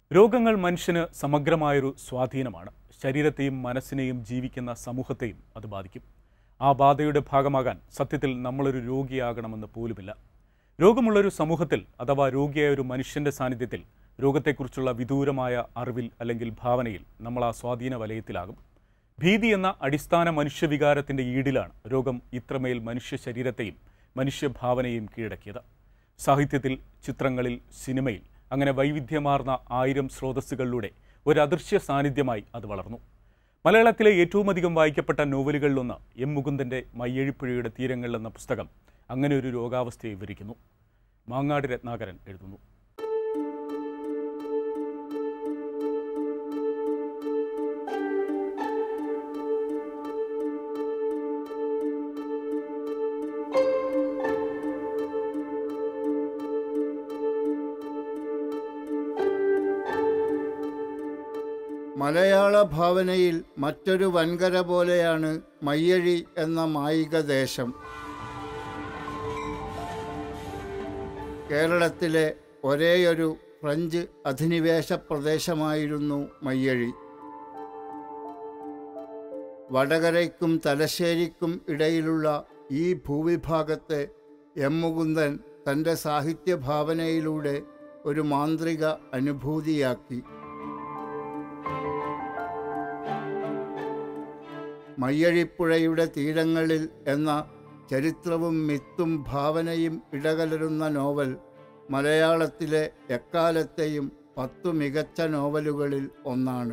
രോഗങ്ങൾ മനുഷ്യന് സമഗ്രമായൊരു സ്വാധീനമാണ് ശരീരത്തെയും മനസ്സിനെയും ജീവിക്കുന്ന സമൂഹത്തെയും അത് ബാധിക്കും ആ ബാധയുടെ ഭാഗമാകാൻ സത്യത്തിൽ നമ്മളൊരു രോഗിയാകണമെന്ന് പോലുമില്ല രോഗമുള്ളൊരു സമൂഹത്തിൽ അഥവാ രോഗിയായ ഒരു മനുഷ്യന്റെ സാന്നിധ്യത്തിൽ രോഗത്തെക്കുറിച്ചുള്ള വിദൂരമായ അറിവിൽ അല്ലെങ്കിൽ ഭാവനയിൽ നമ്മൾ ആ സ്വാധീന വലയത്തിലാകും ഭീതി എന്ന അടിസ്ഥാന മനുഷ്യവികാരത്തിന്റെ ഈടിലാണ് രോഗം ഇത്രമേൽ മനുഷ്യ ശരീരത്തെയും മനുഷ്യഭാവനയെയും കീഴടക്കിയത് സാഹിത്യത്തിൽ ചിത്രങ്ങളിൽ സിനിമയിൽ അങ്ങനെ വൈവിധ്യമാർന്ന ആയിരം സ്രോതസ്സുകളിലൂടെ ഒരു അദൃശ്യ സാന്നിധ്യമായി അത് വളർന്നു മലയാളത്തിലെ ഏറ്റവും അധികം വായിക്കപ്പെട്ട നോവലുകളിലൊന്ന് എം മുകുന്ദൻ്റെ മയ്യഴിപ്പുഴയുടെ തീരങ്ങൾ എന്ന പുസ്തകം അങ്ങനെ ഒരു രോഗാവസ്ഥയെ വിവരിക്കുന്നു മാങ്ങാട് രത്നാകരൻ എഴുതുന്നു മലയാള ഭാവനയിൽ മറ്റൊരു വൻകര പോലെയാണ് മയ്യഴി എന്ന മായിക ദേശം കേരളത്തിലെ ഒരേയൊരു ഫ്രഞ്ച് അധിനിവേശ പ്രദേശമായിരുന്നു മയ്യഴി വടകരയ്ക്കും തലശ്ശേരിക്കും ഇടയിലുള്ള ഈ ഭൂവിഭാഗത്തെ എം മുകുന്ദൻ തൻ്റെ സാഹിത്യ ഭാവനയിലൂടെ ഒരു മാന്ത്രിക അനുഭൂതിയാക്കി മയ്യഴിപ്പുഴയുടെ തീരങ്ങളിൽ എന്ന ചരിത്രവും മിത്തും ഭാവനയും ഇടകലരുന്ന നോവൽ മലയാളത്തിലെ എക്കാലത്തെയും പത്തു മികച്ച നോവലുകളിൽ ഒന്നാണ്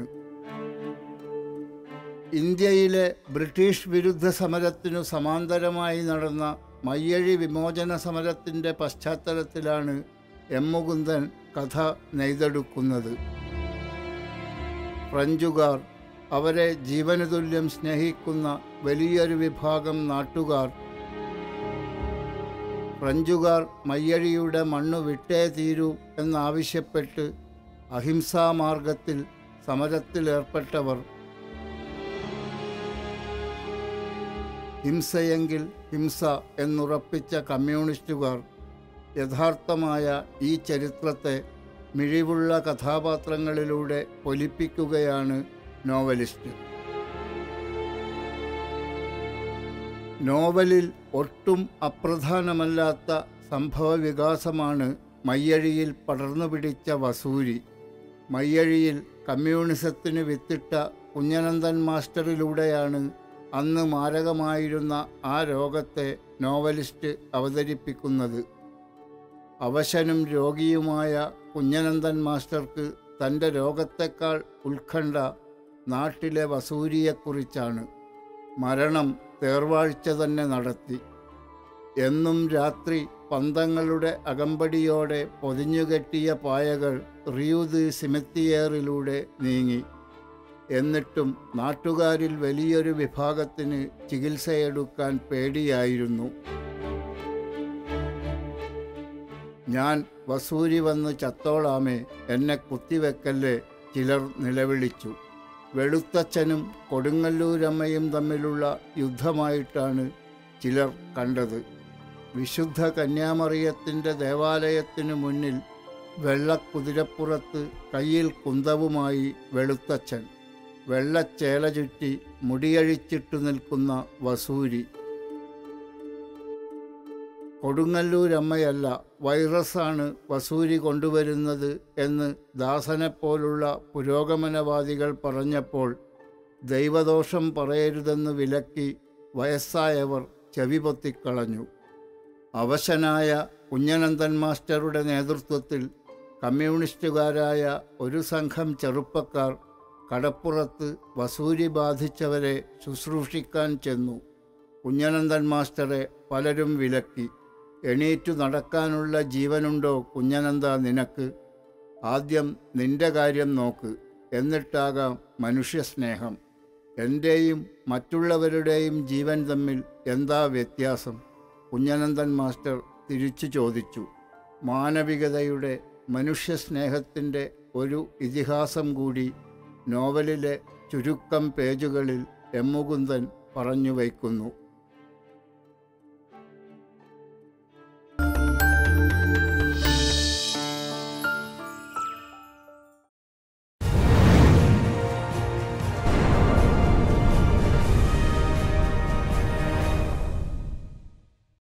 ഇന്ത്യയിലെ ബ്രിട്ടീഷ് വിരുദ്ധ സമരത്തിനു സമാന്തരമായി നടന്ന മയ്യഴി വിമോചന സമരത്തിൻ്റെ പശ്ചാത്തലത്തിലാണ് എം മുകുന്ദൻ കഥ നെയ്തെടുക്കുന്നത് ഫ്രഞ്ചുകാർ അവരെ ജീവനതുല്യം സ്നേഹിക്കുന്ന വലിയൊരു വിഭാഗം നാട്ടുകാർ ഫ്രഞ്ചുകാർ മയ്യഴിയുടെ മണ്ണ് വിട്ടേ തീരൂ എന്നാവശ്യപ്പെട്ട് അഹിംസാമാർഗത്തിൽ സമരത്തിലേർപ്പെട്ടവർ ഹിംസയെങ്കിൽ ഹിംസ എന്നുറപ്പിച്ച കമ്മ്യൂണിസ്റ്റുകാർ യഥാർത്ഥമായ ഈ ചരിത്രത്തെ മിഴിവുള്ള കഥാപാത്രങ്ങളിലൂടെ പൊലിപ്പിക്കുകയാണ് നോവലിസ്റ്റ് നോവലിൽ ഒട്ടും അപ്രധാനമല്ലാത്ത സംഭവ വികാസമാണ് മയ്യഴിയിൽ പടർന്നു പിടിച്ച വസൂരി മയ്യഴിയിൽ കമ്മ്യൂണിസത്തിന് വിത്തിട്ട കുഞ്ഞനന്ദൻ മാസ്റ്ററിലൂടെയാണ് അന്ന് മാരകമായിരുന്ന ആ രോഗത്തെ നോവലിസ്റ്റ് അവതരിപ്പിക്കുന്നത് അവശനും രോഗിയുമായ കുഞ്ഞനന്ദൻ മാസ്റ്റർക്ക് തൻ്റെ രോഗത്തെക്കാൾ ഉത്കണ്ഠ നാട്ടിലെ വസൂരിയെക്കുറിച്ചാണ് മരണം തേർവാഴ്ച തന്നെ നടത്തി എന്നും രാത്രി പന്തങ്ങളുടെ അകമ്പടിയോടെ പൊതിഞ്ഞുകെട്ടിയ പായകൾ റിയൂത് സിമെത്തിയേറിലൂടെ നീങ്ങി എന്നിട്ടും നാട്ടുകാരിൽ വലിയൊരു വിഭാഗത്തിന് ചികിത്സയെടുക്കാൻ പേടിയായിരുന്നു ഞാൻ വസൂരി വന്ന് ചത്തോളാമേ എന്നെ കുത്തിവെക്കല്ലേ ചിലർ നിലവിളിച്ചു വെളുത്തച്ഛനും കൊടുങ്ങല്ലൂരമ്മയും തമ്മിലുള്ള യുദ്ധമായിട്ടാണ് ചിലർ കണ്ടത് വിശുദ്ധ കന്യാമറിയത്തിൻ്റെ ദേവാലയത്തിനു മുന്നിൽ വെള്ളക്കുതിരപ്പുറത്ത് കയ്യിൽ കുന്തവുമായി വെളുത്തച്ഛൻ വെള്ളച്ചേല ചുറ്റി മുടിയഴിച്ചിട്ടു നിൽക്കുന്ന വസൂരി കൊടുങ്ങല്ലൂരമ്മയല്ല വൈറസാണ് വസൂരി കൊണ്ടുവരുന്നത് എന്ന് ദാസനെപ്പോലുള്ള പുരോഗമനവാദികൾ പറഞ്ഞപ്പോൾ ദൈവദോഷം പറയരുതെന്ന് വിലക്കി വയസ്സായവർ ചെവി പൊത്തിക്കളഞ്ഞു അവശനായ കുഞ്ഞനന്ദൻ മാസ്റ്ററുടെ നേതൃത്വത്തിൽ കമ്മ്യൂണിസ്റ്റുകാരായ ഒരു സംഘം ചെറുപ്പക്കാർ കടപ്പുറത്ത് വസൂരി ബാധിച്ചവരെ ശുശ്രൂഷിക്കാൻ ചെന്നു കുഞ്ഞനന്ദൻ മാസ്റ്ററെ പലരും വിലക്കി എണീറ്റു നടക്കാനുള്ള ജീവനുണ്ടോ കുഞ്ഞനന്ദ നിനക്ക് ആദ്യം നിന്റെ കാര്യം നോക്ക് എന്നിട്ടാകാം മനുഷ്യസ്നേഹം എൻ്റെയും മറ്റുള്ളവരുടെയും ജീവൻ തമ്മിൽ എന്താ വ്യത്യാസം കുഞ്ഞനന്ദൻ മാസ്റ്റർ തിരിച്ചു ചോദിച്ചു മാനവികതയുടെ മനുഷ്യസ്നേഹത്തിൻ്റെ ഒരു ഇതിഹാസം കൂടി നോവലിലെ ചുരുക്കം പേജുകളിൽ എം മുകുന്ദൻ പറഞ്ഞു വയ്ക്കുന്നു